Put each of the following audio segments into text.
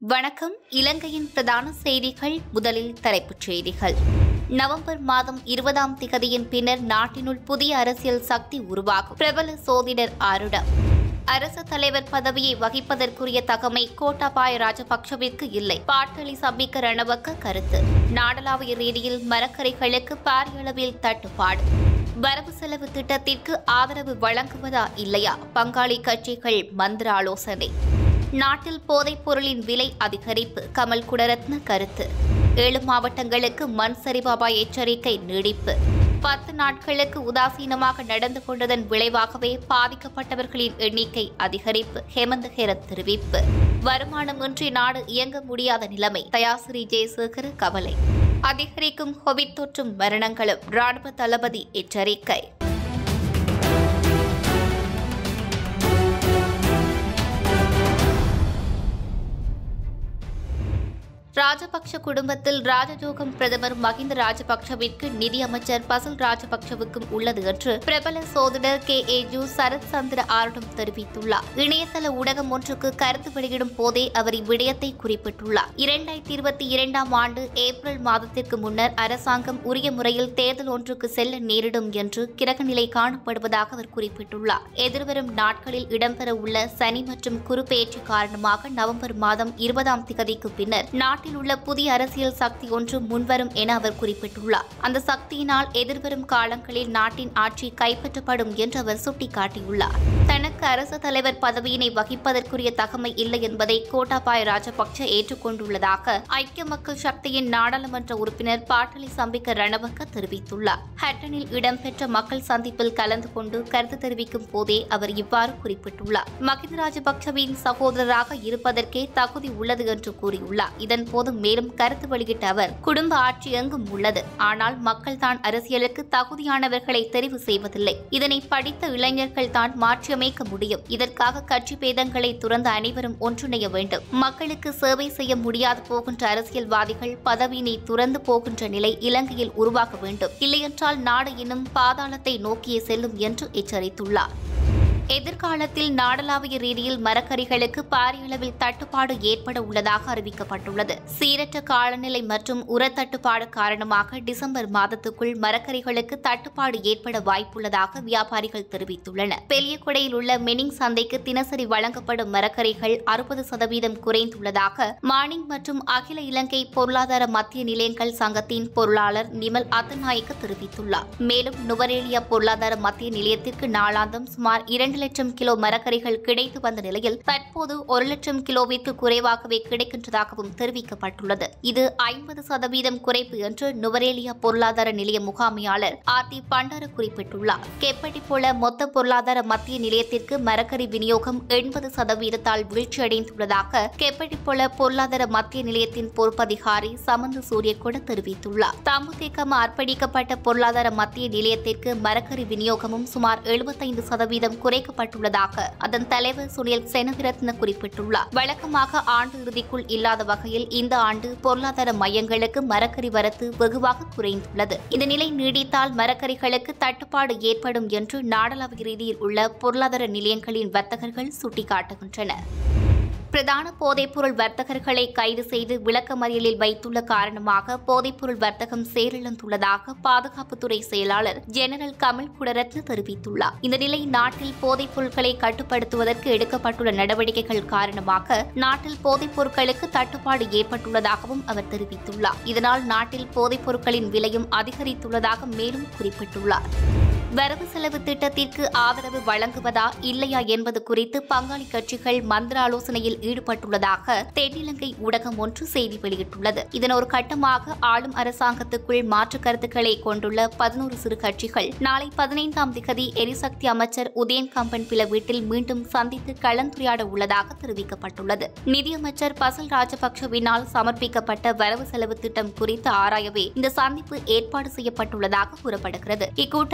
வணக்கம் இலங்கையின் பிரதான செய்திகள் முதலில் தலைப்புச் செய்திகள் நவம்பர் மாதம் இருபதாம் திகதியின் பின்னர் நாட்டினுள் புதிய அரசியல் சக்தி உருவாகும் பிரபல சோதிடர் ஆருடம் அரசு தலைவர் பதவியை வகிப்பதற்குரிய தகமை கோட்டாபாய ராஜபக்சவிற்கு இல்லை பாட்டளி சம்பிக்க ரணவக்க கருத்து நாடளாவிய ரீதியில் மரக்கரைகளுக்கு பாரியளவில் தட்டுப்பாடு வரவு செலவு திட்டத்திற்கு ஆதரவு வழங்குவதா இல்லையா பங்காளி கட்சிகள் மந்திர ஆலோசனை நாட்டில் போதைப் பொருளின் விலை அதிகரிப்பு கமல் குடரத்ன கருத்து ஏழு மாவட்டங்களுக்கு மண் சரிவு அபாய எச்சரிக்கை நீடிப்பு பத்து நாட்களுக்கு உதாசீனமாக நடந்து கொண்டதன் விளைவாகவே பாதிக்கப்பட்டவர்களின் எண்ணிக்கை அதிகரிப்பு ஹேமந்த் ஹெரத் தெரிவிப்பு வருமானமின்றி நாடு இயங்க முடியாத நிலைமை தயாசிரி ஜெயசேகர கவலை அதிகரிக்கும் கோவிட் தொற்றும் மரணங்களும் ராணுவ தளபதி எச்சரிக்கை ராஜபக்ஷ குடும்பத்தில் ராஜஜோகம் பிரதமர் மஹிந்த ராஜபக்ஷவிற்கு நிதியமைச்சர் பசல் ராஜபக்ஷவுக்கும் உள்ளது என்று பிரபல சோதனர் கே ஏ ஜூ சரத் சந்திர ஆருடம் தெரிவித்துள்ளார் இணையதள ஊடகம் ஒன்றுக்கு கருத்து வெளியிடும் போதே அவர் இவ்விடயத்தை குறிப்பிட்டுள்ளார் இரண்டாயிரத்தி இருபத்தி இரண்டாம் ஆண்டு ஏப்ரல் மாதத்திற்கு முன்னர் அரசாங்கம் உரிய முறையில் தேர்தல் ஒன்றுக்கு செல்ல நேரிடும் என்று கிரக நிலை காணப்படுவதாக அவர் குறிப்பிட்டுள்ளார் எதிர்வரும் நாட்களில் இடம்பெற உள்ள சனி மற்றும் குரு பெயர்ச்சி காரணமாக நவம்பர் மாதம் இருபதாம் திகதிக்கு பின்னர் நாட்டில் உள்ள புதிய அரசியல் சக்தி ஒன்று முன்வரும் என அவர் குறிப்பிட்டுள்ளார் அந்த சக்தியினால் எதிர்வரும் காலங்களில் நாட்டின் ஆட்சி கைப்பற்றப்படும் என்று அவர் சுட்டிக்காட்டியுள்ளார் தனக்கு அரசு தலைவர் பதவியினை வகிப்பதற்குரிய தகமை இல்லை என்பதை கோட்டாபாய ராஜபக்ச ஏற்றுக்கொண்டுள்ளதாக ஐக்கிய மக்கள் சக்தியின் நாடாளுமன்ற உறுப்பினர் பாட்டலி சம்பிக்க ரணவக்க தெரிவித்துள்ளார் ஹட்டனில் இடம்பெற்ற மக்கள் சந்திப்பில் கலந்து கொண்டு கருத்து தெரிவிக்கும் போதே அவர் இவ்வாறு குறிப்பிட்டுள்ளார் மகிந்த ராஜபக்சவின் சகோதரராக இருப்பதற்கே தகுதி உள்ளது என்று கூறியுள்ளார் இதன் போது மேலும் கருத்து வெளியிட்ட அவர் குடும்ப ஆட்சி எங்கும் உள்ளது ஆனால் மக்கள் தான் அரசியலுக்கு தகுதியானவர்களை தெரிவு செய்வதில்லை இதனை படித்த இளைஞர்கள் தான் மாற்றியமைக்க முடியும் இதற்காக கட்சி பேதங்களை துறந்த அனைவரும் ஒன்றிணைய வேண்டும் மக்களுக்கு சேவை செய்ய முடியாது போகின்ற அரசியல்வாதிகள் பதவியினை துறந்து போகின்ற நிலை இலங்கையில் உருவாக வேண்டும் இல்லையென்றால் நாடு இன்னும் பாதாளத்தை நோக்கியே செல்லும் என்று எச்சரித்துள்ளார் எதிர்காலத்தில் நாடளாவிய ரீதியில் மரக்கறிகளுக்கு பாரிய அளவில் தட்டுப்பாடு ஏற்பட உள்ளதாக அறிவிக்கப்பட்டுள்ளது சீரற்ற காலநிலை மற்றும் உர தட்டுப்பாடு காரணமாக டிசம்பர் மாதத்துக்குள் மரக்கறிகளுக்கு தட்டுப்பாடு ஏற்பட வாய்ப்புள்ளதாக வியாபாரிகள் தெரிவித்துள்ளனர் பெரியகுடையில் உள்ள மெனிங் சந்தைக்கு தினசரி வழங்கப்படும் மரக்கறிகள் அறுபது சதவீதம் குறைந்துள்ளதாக மானிங் மற்றும் அகில இலங்கை பொருளாதார மத்திய நிலையங்கள் சங்கத்தின் பொருளாளர் நிமல் அத்தநாயக்க தெரிவித்துள்ளார் மேலும் நுவரேலியா பொருளாதார மத்திய நிலையத்திற்கு நாளாந்தம் சுமார் இரண்டு லட்சம் கிலோ மரக்கறிகள் கிடைத்து வந்த நிலையில் தற்போது ஒரு லட்சம் கிலோவிற்கு குறைவாகவே கிடைக்கின்றதாகவும் தெரிவிக்கப்பட்டுள்ளது இது ஐம்பது சதவீதம் குறைப்பு என்று நுவரேலியா பொருளாதார நிலைய முகாமையாளர் ஆர் டி பண்டார குறிப்பிட்டுள்ளார் கெப்பட்டி போல மொத்த பொருளாதார மத்திய நிலையத்திற்கு மரக்கறி விநியோகம் எண்பது சதவீதத்தால் வீழ்ச்சியடைந்துள்ளதாக கெப்பட்டி போல பொருளாதார மத்திய நிலையத்தின் பொறுப்பதிகாரி சமந்து சூரியகொட தெரிவித்துள்ளார் தாமுதேகம அர்ப்பணிக்கப்பட்ட பொருளாதார மத்திய நிலையத்திற்கு மரக்கறி விநியோகமும் சுமார் எழுபத்தைந்து சதவீதம் குறைக்கப்பட்டுள்ளதாக அதன் தலைவர் சுனில் செனவிரத்ன குறிப்பிட்டுள்ளார் வழக்கமாக ஆண்டு இறுதிக்குள் இல்லாத வகையில் இந்த ஆண்டு பொருளாதார மையங்களுக்கு மரக்கறி வரத்து வெகுவாக குறைந்துள்ளது இந்த நிலை நீடித்தால் மரக்கறிகளுக்கு தட்டுப்பாடு ஏற்படும் என்று நாடளாவிய ரீதியில் உள்ள பொருளாதார நிலையங்களின் வர்த்தகர்கள் சுட்டிக்காட்டுகின்றனர் பிரதான போதைப்பொருள் வர்த்தகர்களை கைது செய்து விளக்கமறியலில் வைத்துள்ள காரணமாக போதைப்பொருள் வர்த்தகம் செயலிழந்துள்ளதாக பாதுகாப்புத்துறை செயலாளர் ஜெனரல் கமல் குடரத்ன தெரிவித்துள்ளார் இந்த நிலை நாட்டில் போதைப் பொருட்களை கட்டுப்படுத்துவதற்கு எடுக்கப்பட்டுள்ள நடவடிக்கைகள் காரணமாக நாட்டில் போதைப் பொருட்களுக்கு தட்டுப்பாடு ஏற்பட்டுள்ளதாகவும் அவர் தெரிவித்துள்ளார் இதனால் நாட்டில் போதைப் பொருட்களின் விலையும் அதிகரித்துள்ளதாக மேலும் குறிப்பிட்டுள்ளார் வரவு செலவு திட்டத்திற்கு ஆதரவு வழங்குவதா இல்லையா என்பது குறித்து பங்காளி கட்சிகள் மந்திர ஆலோசனையில் ஈடுபட்டுள்ளதாக தென்னிலங்கை ஊடகம் ஒன்று செய்தி வெளியிட்டுள்ளது இதன் ஒரு கட்டமாக ஆளும் அரசாங்கத்துக்குள் மாற்று கருத்துக்களை கொண்டுள்ள பதினோரு சிறு கட்சிகள் நாளை பதினைந்தாம் திகதி எரிசக்தி அமைச்சர் உதயன் கம்பன் பில வீட்டில் மீண்டும் சந்தித்து கலந்துரையாட உள்ளதாக தெரிவிக்கப்பட்டுள்ளது நிதியமைச்சர் பசல் ராஜபக்சவினால் சமர்ப்பிக்கப்பட்ட வரவு செலவு திட்டம் குறித்து ஆராயவே இந்த சந்திப்பு ஏற்பாடு செய்யப்பட்டுள்ளதாக கூறப்படுகிறது இக்கூட்டத்திலேயே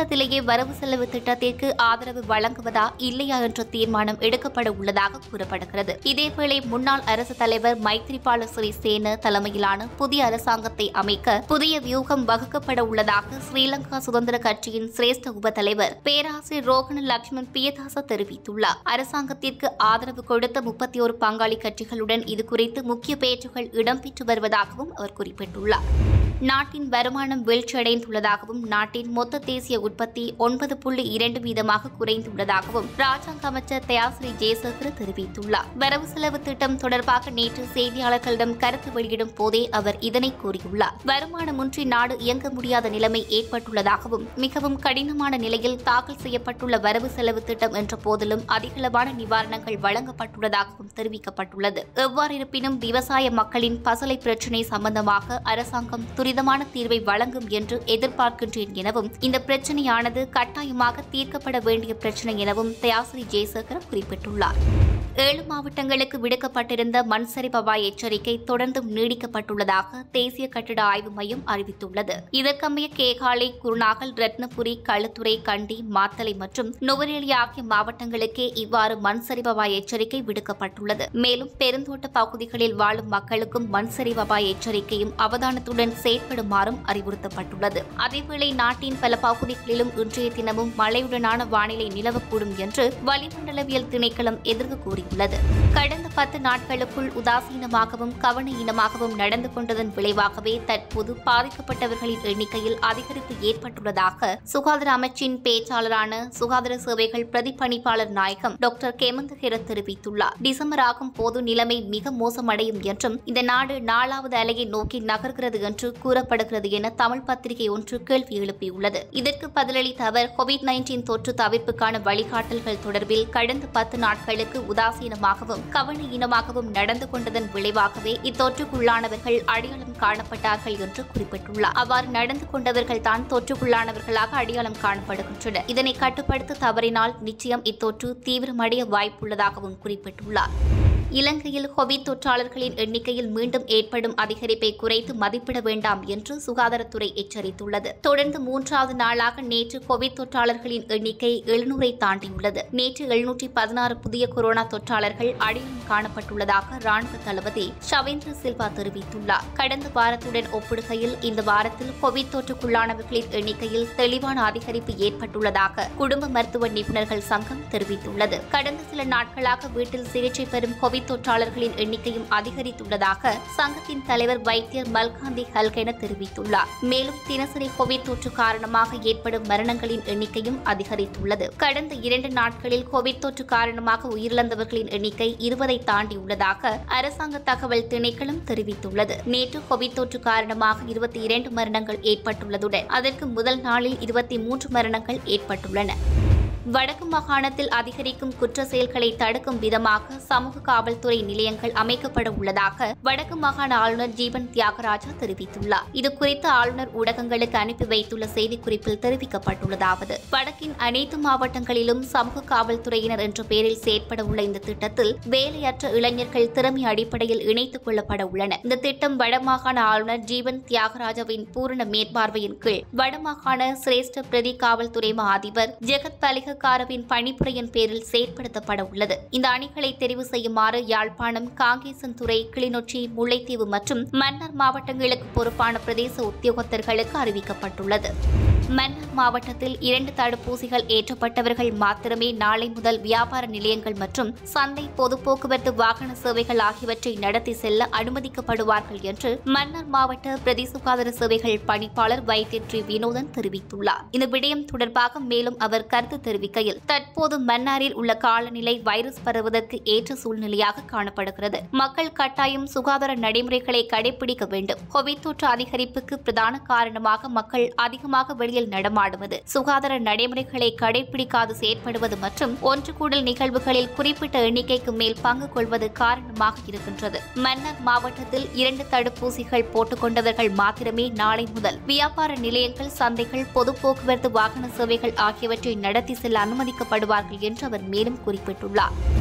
வரவு செலவு திட்டத்திற்கு ஆதரவு வழங்குவதா இல்லையா என்ற தீர்மானம் எடுக்கப்பட உள்ளதாக கூறப்படுகிறது இதேவேளை முன்னாள் அரசு தலைவர் மைத்ரிபால சிறிசேன தலைமையிலான புதிய அரசாங்கத்தை அமைக்க புதிய வியூகம் வகுக்கப்பட உள்ளதாக ஸ்ரீலங்கா சுதந்திர கட்சியின் சிரேஷ்ட உப தலைவர் பேராசிரியர் ரோகன லட்சுமண் பியதாச தெரிவித்துள்ளார் அரசாங்கத்திற்கு ஆதரவு கொடுத்த முப்பத்தி ஒரு பங்காளி கட்சிகளுடன் இதுகுறித்து முக்கிய பேச்சுகள் இடம்பெற்று வருவதாகவும் அவர் குறிப்பிட்டுள்ளார் நாட்டின் வருமானம் வீழ்ச்சியடைந்துள்ளதாகவும் நாட்டின் மொத்த தேசிய உற்பத்தி ஒன்பது புள்ளி இரண்டு வீதமாக குறைந்துள்ளதாகவும் ராஜாங்க அமைச்சர் தயாசிரி ஜெயசேகர் தெரிவித்துள்ளார் வரவு செலவு திட்டம் தொடர்பாக நேற்று செய்தியாளர்களிடம் கருத்து வெளியிடும் போதே அவர் இதனை கூறியுள்ளார் வருமானமின்றி நாடு இயங்க முடியாத நிலைமை ஏற்பட்டுள்ளதாகவும் மிகவும் கடினமான நிலையில் தாக்கல் செய்யப்பட்டுள்ள வரவு செலவு திட்டம் என்ற போதிலும் அதிகளவான நிவாரணங்கள் வழங்கப்பட்டுள்ளதாகவும் தெரிவிக்கப்பட்டுள்ளது எவ்வாறிருப்பினும் விவசாய மக்களின் பசலை பிரச்சினை சம்பந்தமாக அரசாங்கம் துரிதமான தீர்வை வழங்கும் என்று எதிர்பார்க்கின்றேன் எனவும் இந்த பிரச்சினையானது கட்டாயமாக தீர்க்கப்பட வேண்டிய பிரச்சினை எனவும் தயாசிரி ஜெயசேகர் குறிப்பிட்டுள்ளார் ஏழு மாவட்டங்களுக்கு விடுக்கப்பட்டிருந்த மண் சரிவு அபாய எச்சரிக்கை தொடர்ந்தும் நீடிக்கப்பட்டுள்ளதாக தேசிய கட்டிட ஆய்வு மையம் அறிவித்துள்ளது இதற்கமைய கேகாலை குருநாகல் ரத்னபுரி களுத்துறை கண்டி மாத்தலை மற்றும் நுவரெலி ஆகிய மாவட்டங்களுக்கே இவ்வாறு மண் சரிவு அபாய எச்சரிக்கை விடுக்கப்பட்டுள்ளது மேலும் பெருந்தோட்ட பகுதிகளில் வாழும் மக்களுக்கும் மண் சரிவு அபாய எச்சரிக்கையும் அவதானத்துடன் செயற்படுமாறும் அறிவுறுத்தப்பட்டுள்ளது அதேவேளை நாட்டின் பல பகுதிகளிலும் இன்றைய தினமும் மழையுடனான வானிலை நிலவக்கூடும் என்று வளிமண்டலவியல் திணைக்களம் எதிர்வு கூறியுள்ளது கடந்த பத்து நாட்களுக்குள் உதாசீனமாகவும் கவன ஈனமாகவும் நடந்து கொண்டதன் விளைவாகவே தற்போது பாதிக்கப்பட்டவர்களின் எண்ணிக்கையில் அதிகரிப்பு ஏற்பட்டுள்ளதாக சுகாதார அமைச்சின் பேச்சாளரான சுகாதார சேவைகள் பிரதிப்பணிப்பாளர் நாயகம் டாக்டர் கேமந்த ஹெரத் தெரிவித்துள்ளார் டிசம்பர் ஆகும் போது நிலைமை மிக மோசமடையும் என்றும் இந்த நாடு நாலாவது அலையை நோக்கி நகர்கிறது என்று கூறப்படுகிறது என தமிழ் பத்திரிகை ஒன்று கேள்வி எழுப்பியுள்ளது இதற்கு பதிலளித்த அவர் கோவிட் நைன்டீன் தொற்று தவிர்ப்புக்கான வழிகாட்டல்கள் தொடர்பில் கடந்த பத்து நாட்களுக்கு உதாசீனமாகவும் கவன ஈனமாகவும் நடந்து கொண்டதன் விளைவாகவே இத்தொற்றுக்குள்ளானவர்கள் அடையாளம் காணப்பட்டார்கள் என்று குறிப்பிட்டுள்ளார் அவ்வாறு நடந்து கொண்டவர்கள் தான் தொற்றுக்குள்ளானவர்களாக அடையாளம் காணப்படுகின்றனர் இதனை கட்டுப்படுத்த தவறினால் நிச்சயம் இத்தொற்று தீவிரமடைய வாய்ப்புள்ளதாகவும் குறிப்பிட்டுள்ளார் இலங்கையில் கோவிட் தொற்றாளர்களின் எண்ணிக்கையில் மீண்டும் ஏற்படும் அதிகரிப்பை குறைத்து மதிப்பிட வேண்டாம் என்று சுகாதாரத்துறை எச்சரித்துள்ளது தொடர்ந்து மூன்றாவது நாளாக நேற்று கோவிட் தொற்றாளர்களின் எண்ணிக்கை எழுநூறை தாண்டியுள்ளது நேற்று எழுநூற்றி பதினாறு புதிய கொரோனா தொற்றாளர்கள் அடையாளம் காணப்பட்டுள்ளதாக ராணுவ தளபதி ஷவேந்திர சில்வா தெரிவித்துள்ளார் கடந்த வாரத்துடன் ஒப்பிடுகையில் இந்த வாரத்தில் கோவிட் தொற்றுக்குள்ளானவர்களின் எண்ணிக்கையில் தெளிவான அதிகரிப்பு ஏற்பட்டுள்ளதாக குடும்ப மருத்துவ நிபுணர்கள் சங்கம் தெரிவித்துள்ளது கடந்த சில நாட்களாக வீட்டில் சிகிச்சை பெறும் கோவிட் தொற்றாளர்களின் எண்ணிக்கையும் அதிகரித்துள்ளதாக சங்கத்தின் தலைவர் வைத்தியர் மல்காந்தி ஹல்கென தெரிவித்துள்ளார் மேலும் தினசரி கோவிட் தொற்று காரணமாக ஏற்படும் மரணங்களின் எண்ணிக்கையும் அதிகரித்துள்ளது கடந்த இரண்டு நாட்களில் கோவிட் தொற்று காரணமாக உயிரிழந்தவர்களின் எண்ணிக்கை இருபதை தாண்டியுள்ளதாக அரசாங்க தகவல் திணைக்களம் தெரிவித்துள்ளது நேற்று கோவிட் தொற்று காரணமாக இருபத்தி இரண்டு மரணங்கள் ஏற்பட்டுள்ளதுடன் அதற்கு முதல் நாளில் இருபத்தி மூன்று மரணங்கள் ஏற்பட்டுள்ளன வடக்கு மாகாணத்தில் அதிகரிக்கும் குற்ற செயல்களை தடுக்கும் விதமாக சமூக காவல்துறை நிலையங்கள் அமைக்கப்பட உள்ளதாக வடக்கு மாகாண ஆளுநர் ஜீவன் தியாகராஜா தெரிவித்துள்ளார் இதுகுறித்து ஆளுநர் ஊடகங்களுக்கு அனுப்பி வைத்துள்ள செய்திக்குறிப்பில் தெரிவிக்கப்பட்டுள்ளதாவது வடக்கின் அனைத்து மாவட்டங்களிலும் சமூக காவல்துறையினர் என்ற பெயரில் செயற்பட உள்ள இந்த திட்டத்தில் வேலையற்ற இளைஞர்கள் திறமை அடிப்படையில் இணைத்துக் கொள்ளப்பட உள்ளனர் இந்த திட்டம் வடமாகாண ஆளுநர் ஜீவன் தியாகராஜாவின் பூரண மேற்பார்வையின் கீழ் வடமாகாண சிரேஷ்ட பிரதி காவல்துறை மா அதிபர் ஜெகத் பலிகக்காரவின் பணிப்புரையின் பேரில் செயற்படுத்தப்பட உள்ளது இந்த அணிகளை தெரிவு செய்யுமாறு யாழ்ப்பாணம் காங்கேசன்துறை கிளிநொச்சி முல்லைத்தீவு மற்றும் மன்னார் மாவட்டங்களுக்கு பொறுப்பான பிரதேச உத்தியோகத்தர்களுக்கு அறிவிக்கப்பட்டுள்ளது மன்னார் மாவட்டத்தில் இரண்டு தடுப்பூசிகள் ஏற்றப்பட்டவர்கள் மாத்திரமே நாளை முதல் வியாபார நிலையங்கள் மற்றும் சந்தை பொது போக்குவரத்து வாகன சேவைகள் ஆகியவற்றை நடத்தி செல்ல அனுமதிக்கப்படுவார்கள் என்று மன்னார் மாவட்ட பிரதி சுகாதார சேவைகள் பணிப்பாளர் வைத்தியர் டி வினோதன் தெரிவித்துள்ளார் இந்த விடயம் தொடர்பாக மேலும் அவர் கருத்து தெரிவிக்கையில் தற்போது மன்னாரில் உள்ள காலநிலை வைரஸ் பரவுவதற்கு ஏற்ற சூழ்நிலையாக காணப்படுகிறது மக்கள் கட்டாயம் சுகாதார நடைமுறைகளை கடைபிடிக்க வேண்டும் கோவிட் தொற்று அதிகரிப்புக்கு பிரதான காரணமாக மக்கள் அதிகமாக வெளியில் நடமாடுவது சுகாதார நடைமுறைகளை கடைபிடிக்காது செயற்படுவது மற்றும் ஒன்று கூடல் நிகழ்வுகளில் குறிப்பிட்ட எண்ணிக்கைக்கு மேல் பங்கு கொள்வது காரணமாக இருக்கின்றது மன்னார் மாவட்டத்தில் இரண்டு தடுப்பூசிகள் போட்டுக்கொண்டவர்கள் மாத்திரமே நாளை முதல் வியாபார நிலையங்கள் சந்தைகள் பொது போக்குவரத்து வாகன சேவைகள் ஆகியவற்றை நடத்தி செல்ல அனுமதிக்கப்படுவார்கள் என்று அவர் மேலும் குறிப்பிட்டுள்ளார்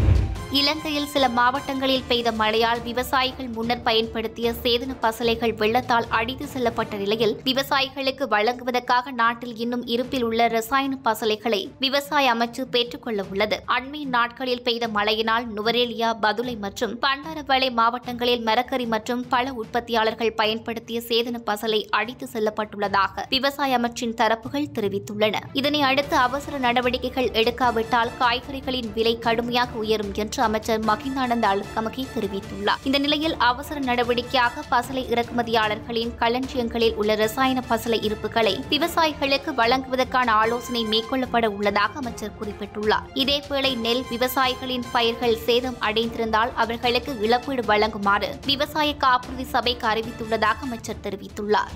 இலங்கையில் சில மாவட்டங்களில் பெய்த மழையால் விவசாயிகள் முன்னர் பயன்படுத்திய சேதன பசலைகள் வெள்ளத்தால் அடித்து செல்லப்பட்ட நிலையில் விவசாயிகளுக்கு வழங்குவதற்காக நாட்டில் இன்னும் இருப்பில் உள்ள ரசாயன பசலைகளை விவசாய அமைச்சு பெற்றுக்கொள்ள உள்ளது அண்மை நாட்களில் பெய்த மழையினால் நுவரேலியா பதுளை மற்றும் பண்டாரவளை மாவட்டங்களில் மரக்கறி மற்றும் பழ உற்பத்தியாளர்கள் பயன்படுத்திய சேதன பசலை அடித்து செல்லப்பட்டுள்ளதாக விவசாய அமைச்சின் தரப்புகள் தெரிவித்துள்ளன இதனை அடுத்து அவசர நடவடிக்கைகள் எடுக்காவிட்டால் காய்கறிகளின் விலை கடுமையாக உயரும் என்று அமைச்சர் மகிந்தானந்த அலுக்கமகி தெரிவித்துள்ளார் இந்த நிலையில் அவசர நடவடிக்கையாக பசலை இறக்குமதியாளர்களின் களஞ்சியங்களில் உள்ள ரசாயன பசலை இருப்புகளை விவசாயிகளுக்கு வழங்குவதற்கான ஆலோசனை மேற்கொள்ளப்பட உள்ளதாக அமைச்சர் குறிப்பிட்டுள்ளார் இதேவேளை நெல் விவசாயிகளின் பயிர்கள் சேதம் அடைந்திருந்தால் அவர்களுக்கு இழப்பீடு வழங்குமாறு விவசாய காப்புறுதி சபைக்கு அறிவித்துள்ளதாக அமைச்சர் தெரிவித்துள்ளார்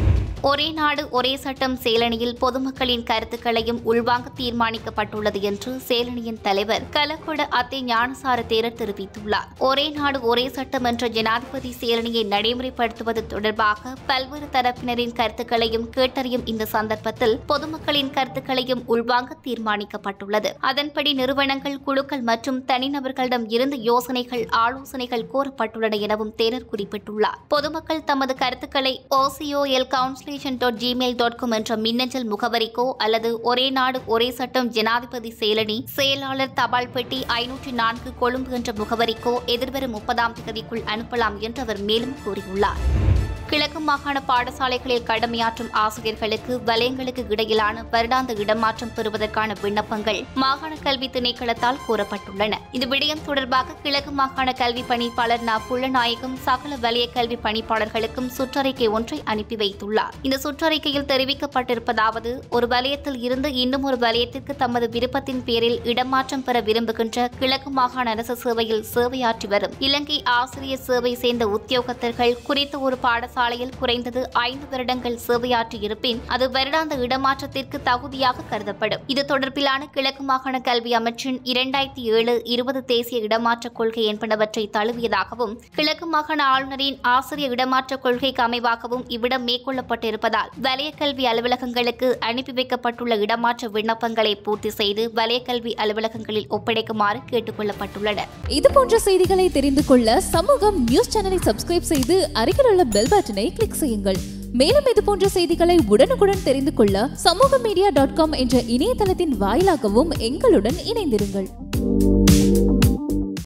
ஒரே நாடு ஒரே சட்டம் சேலனியில் பொதுமக்களின் கருத்துக்களையும் உள்வாங்க தீர்மானிக்கப்பட்டுள்ளது என்று சேலனியின் தலைவர் கலக்கொட அத்தை ஞானசார தேரர் தெரிவித்துள்ளார் ஒரே நாடு ஒரே சட்டம் என்ற ஜனாதிபதி சேலனியை நடைமுறைப்படுத்துவது தொடர்பாக பல்வேறு தரப்பினரின் கருத்துக்களையும் கேட்டறியும் இந்த சந்தர்ப்பத்தில் பொதுமக்களின் கருத்துக்களையும் உள்வாங்க தீர்மானிக்கப்பட்டுள்ளது அதன்படி நிறுவனங்கள் குழுக்கள் மற்றும் தனிநபர்களிடம் இருந்து யோசனைகள் ஆலோசனைகள் கோரப்பட்டுள்ளன எனவும் தேரர் குறிப்பிட்டுள்ளார் பொதுமக்கள் தமது கருத்துக்களை O C O L consultation dot Gmail dot com என்ற மின்னஞ்சல் முகவரிக்கோ அல்லது ஒரே நாடு ஒரே சட்டம் ஜனாதிபதி செயலணி செயலாளர் தபால் பெட்டி ஐநூற்றி நான்கு கொழும்பு என்ற முகவரிக்கோ எதிர்வரும் முப்பதாம் தேதிக்குள் அனுப்பலாம் என்று அவர் மேலும் கூறியுள்ளார் கிழக்கு மாகாண பாடசாலைகளில் கடமையாற்றும் ஆசிரியர்களுக்கு வலயங்களுக்கு இடையிலான வருடாந்த இடமாற்றம் பெறுவதற்கான விண்ணப்பங்கள் மாகாண கல்வி திணைக்களத்தால் கோரப்பட்டுள்ளன இந்த விடயம் தொடர்பாக கிழக்கு மாகாண கல்வி பணிப்பாளர் ந புள்ளநாயகம் சகல வலய கல்வி பணிப்பாளர்களுக்கும் சுற்றறிக்கை ஒன்றை அனுப்பி வைத்துள்ளார் இந்த சுற்றறிக்கையில் தெரிவிக்கப்பட்டிருப்பதாவது ஒரு வலயத்தில் இருந்து இன்னும் ஒரு வலயத்திற்கு தமது விருப்பத்தின் பேரில் இடமாற்றம் பெற விரும்புகின்ற கிழக்கு மாகாண அரசு சேவையில் சேவையாற்றி வரும் இலங்கை ஆசிரியர் சேவை சேர்ந்த உத்தியோகத்தர்கள் குறித்த ஒரு பாடசாலை பாடசாலையில் குறைந்தது ஐந்து வருடங்கள் சேவையாற்றி இருப்பின் அது வருடாந்த இடமாற்றத்திற்கு தகுதியாக கருதப்படும் இது தொடர்பிலான கிழக்கு மாகாண கல்வி அமைச்சின் இரண்டாயிரத்தி ஏழு இருபது தேசிய இடமாற்ற கொள்கை என்பனவற்றை தழுவியதாகவும் கிழக்கு மாகாண ஆளுநரின் ஆசிரியர் இடமாற்ற கொள்கைக்கு அமைவாகவும் இவ்விடம் மேற்கொள்ளப்பட்டிருப்பதால் வலய கல்வி அலுவலகங்களுக்கு அனுப்பி வைக்கப்பட்டுள்ள இடமாற்ற விண்ணப்பங்களை பூர்த்தி செய்து வலய கல்வி அலுவலகங்களில் ஒப்படைக்குமாறு கேட்டுக் கொள்ளப்பட்டுள்ளனர் இது போன்ற செய்திகளை தெரிந்து கொள்ள சமூகம் நியூஸ் சேனலை சப்ஸ்கிரைப் செய்து அருகில் உள்ள பெல் பட்டனை கிளிக் செய்யுங்கள் மேலும் இது போன்ற செய்திகளை உடனுக்குடன் தெரிந்து கொள்ள சமூக மீடியா டாட் காம் என்ற இணையதளத்தின் வாயிலாகவும் எங்களுடன் இணைந்திருங்கள்